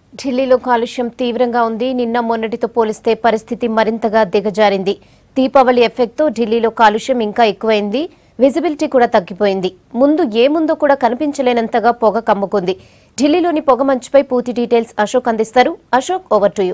ఢిల్లీలో కాలుష్యం తీవ్రంగా ఉంది నిన్న మొన్నటితో పోలిస్తే పరిస్థితి మరింతగా దిగజారింది దీపావళి ఎఫెక్ట్తో ఢిల్లీలో కాలుష్యం ఇంకా ఎక్కువైంది విజిబిలిటీ కూడా తగ్గిపోయింది ముందు ఏముందో కూడా కనిపించలేనంతగా పొగ కమ్ముకుంది ఢిల్లీలోని పొగ మంచుపై పూర్తి డీటెయిల్స్ అశోక్ అందిస్తారు అశోక్ ఓవర్ టు యూ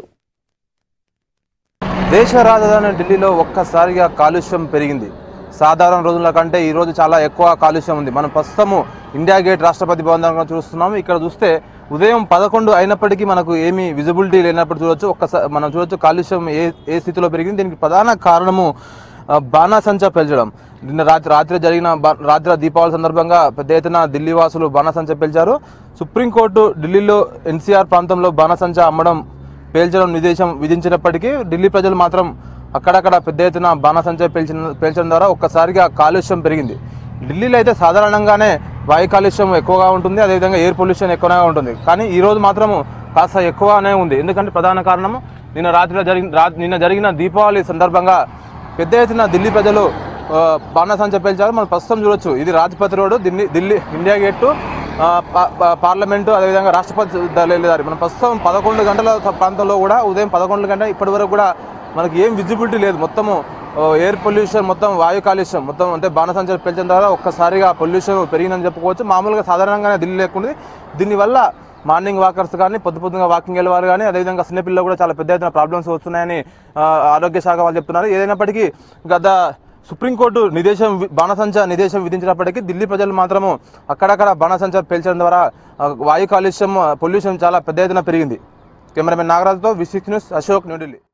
దేశ రాజధాని ఢిల్లీలో ఒక్కసారిగా కాలుష్యం పెరిగింది సాధారణ రోజుల కంటే ఈ రోజు చాలా ఎక్కువ కాలుష్యం ఉంది మనం ప్రస్తుతము ఇండియా గేట్ రాష్ట్రపతి భవన్ దగ్గర చూస్తున్నాము ఇక్కడ చూస్తే ఉదయం పదకొండు అయినప్పటికీ మనకు ఏమీ విజిబిలిటీ లేనప్పుడు చూడొచ్చు ఒక్కసారి మనం చూడొచ్చు కాలుష్యం ఏ ఏ స్థితిలో పెరిగింది దీనికి ప్రధాన కారణము ఆ, బాణాసంచా పేల్చడం నిన్న రాత్రి రాత్రి జరిగిన బా- రాత్రి దీపావళి సందర్భంగా పెద్ద ఎత్తున ఢిల్లీ వాసులు బాణాసంచా పేల్చారు సుప్రీంకోర్టు ఢిల్లీలో ఎన్సీఆర్ ప్రాంతంలో బాణాసంచా అమ్మడం పేల్చడం నిదేశం విధించినప్పటికీ ఢిల్లీ ప్రజలు మాత్రం అక్కడక్కడ పెద్ద ఎత్తున బాణసంచా పేల్చిన పేల్చడం ద్వారా ఒక్కసారిగా కాలుష్యం పెరిగింది ఢిల్లీలో అయితే సాధారణంగానే వాయు కాలుష్యం ఎక్కువగా ఉంటుంది అదేవిధంగా ఎయిర్ పొల్యూషన్ ఎక్కువగా ఉంటుంది కానీ ఈ రోజు మాత్రము కాస్త ఎక్కువనే ఉంది ఎందుకంటే ప్రధాన కారణము నిన్న రాత్రిలో జరిగిన రా- నిన్న జరిగిన దీపావళి సందర్భంగా పెద్ద ఎత్తున ఢిల్లీ ప్రజలు ఆ, బాణసంచా పేల్చారు మనం ప్రస్తుతం చూడొచ్చు ఇది Rajpath road Delhi Delhi India Gate to, ఆ, పా- పా- పార్లమెంటు అదేవిధంగా రాష్ట్రపతి వెళ్ళేదారి మనం ప్రస్తుతం పదకొండు గంటల ప్రాంతంలో కూడా ఉదయం పదకొండు గంటల ఇప్పటి వరకు కూడా మనకి ఏం విజిబిలిటీ లేదు మొత్తము ఆ, ఎయిర్ పొల్యూషన్ మొత్తం వాయు కాలుష్యం మొత్తం అంటే బాణసంచా పెంచడం ద్వారా ఒక్కసారిగా పొల్యూషన్ పెరిగిందని చెప్పుకోవచ్చు మామూలుగా సాధారణంగానే ఢిల్లీ లేకుంది దీనివల్ల మార్నింగ్ వాకర్స్ కానీ పొద్దు పొద్దుగా వాకింగ్ వెళ్ళేవారు కానీ అదేవిధంగా చిన్నపిల్లలు కూడా చాలా పెద్ద ఎత్తున ప్రాబ్లమ్స్ వస్తున్నాయని ఆ, ఆరోగ్య శాఖ వాళ్ళు చెప్తున్నారు ఏదైనప్పటికీ గత సుప్రీంకోర్టు నిదేశం వి- బాణసంచా నిదేశం విధించినప్పటికీ ఢిల్లీ ప్రజలు మాత్రము అక్కడక్కడ బాణసంచా పేల్చడం ద్వారా ఆ, వాయు కాలుష్యం పొల్యూషన్ చాలా పెద్ద ఎత్తున పెరిగింది కెమెరామెన్ నాగరాజుతో V six news Ashok New Delhi